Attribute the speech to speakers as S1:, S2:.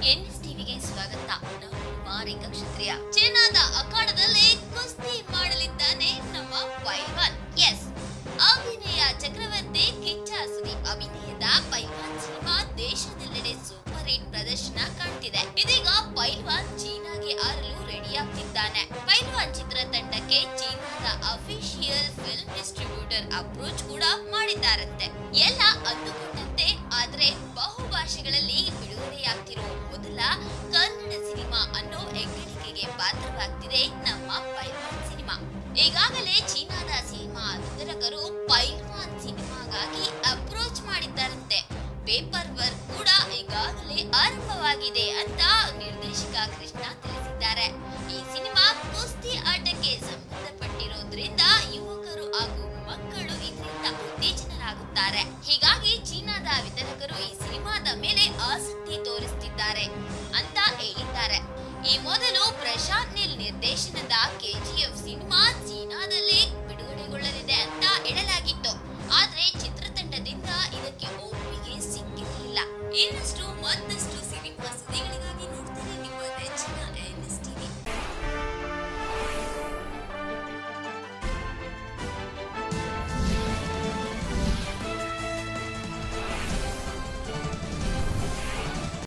S1: N S ಟಿವಿಗೆ ಸ್ವಾಗತ ನಾನು ಮಾರಿಕ ಕ್ಷತ್ರಿಯ ಚೀನಾದ ಅಖಾಡದಲ್ಲಿ ಕುಸ್ತಿ ಮಾಡಲಿದ್ದಾನೆ ನಮ್ಮ ಪೈಲ್ವಾನ್ ಎಸ್ ಅಭಿನಯ ಚಕ್ರವರ್ತಿ ಕಿಚ್ಚ ಸುದೀಪ್ ಅಭಿನಯದ ಪೈಲ್ವಾನ್ ಸಿನಿಮಾ ದೇಶದೆಲ್ಲೆಡೆ ಸೂಪರ್ ಹಿಟ್ ಪ್ರದರ್ಶನ ಕಾಣ್ತಿದೆ ಇದೀಗ ಪೈಲ್ವಾನ್ ಚೀನಾಗೆ ಆರಲು ರೆಡಿಯಾಗ್ತಿದ್ದಾನೆ ಪೈಲ್ವಾನ್ ಚಿತ್ರತಂಡಕ್ಕೆ ಚೀನಾದ ಅಫಿಷಿಯಲ್ ಫಿಲ್ಮ್ ಡಿಸ್ಟ್ರಿಬ್ಯೂಟರ್ ಅಪ್ರೋಚ್ ಕೂಡ ಮಾಡಿದ್ದಾರಂತೆ ಎಲ್ಲ ಅಂದುಕೊಂಡಂತೆ ಆದ್ರೆ ಬಹುಭಾಷೆಗಳಲ್ಲಿ ಬಿಡುಗಡೆಯಾಗ್ತಿರೋ ಮೊದಲ ಕನ್ನಡ ಸಿನಿಮಾ ಅನ್ನೋ ಹೆಗ್ಗಳಿಕೆಗೆ ಪಾತ್ರವಾಗ್ತಿದೆ ನಮ್ಮ ಪೈಲ್ವಾನ್ ಸಿನಿಮಾ ಈಗಾಗಲೇ ಚೀನಾದ ಸಿನಿಮಾ ವಿತರಕರು ಪೈಲ್ವಾನ್ ಸಿನಿಮಾಗಾಗಿ ಅಪ್ರೋಚ್ ಮಾಡಿದ್ದಾರಂತೆ ಪೇಪರ್ ವರ್ಕ್ ಕೂಡ ಈಗಾಗಲೇ ಆರಂಭವಾಗಿದೆ ಅಂತ ನಿರ್ದೇಶಕ ಕೃಷ್ಣ ತಿಳಿಸಿದ್ದಾರೆ ಈ ಸಿನಿಮಾ ಕುಸ್ತಿ ಆಟಕ್ಕೆ ಸಂಬಂಧಪಟ್ಟಿರೋದ್ರಿಂದ ಯುವಕರು ಹಾಗೂ ಮಕ್ಕಳು ಇದರಿಂದ ಉತ್ತೇಜನರಾಗುತ್ತಾರೆ ಹೀಗಾಗಿ ಚೀನಾದ ವಿತರಕರು ಈ ಸಿನಿಮಾದ ಮೇಲೆ ಆಸಕ್ತಿ ತೋರಿಸುತ್ತಿದ್ದಾರೆ ಅಂತ ಹೇಳಿದ್ದಾರೆ ಈ ಮೊದಲು ಪ್ರಶಾಂತ್ ನೀಲ್ ನಿರ್ದೇಶನದ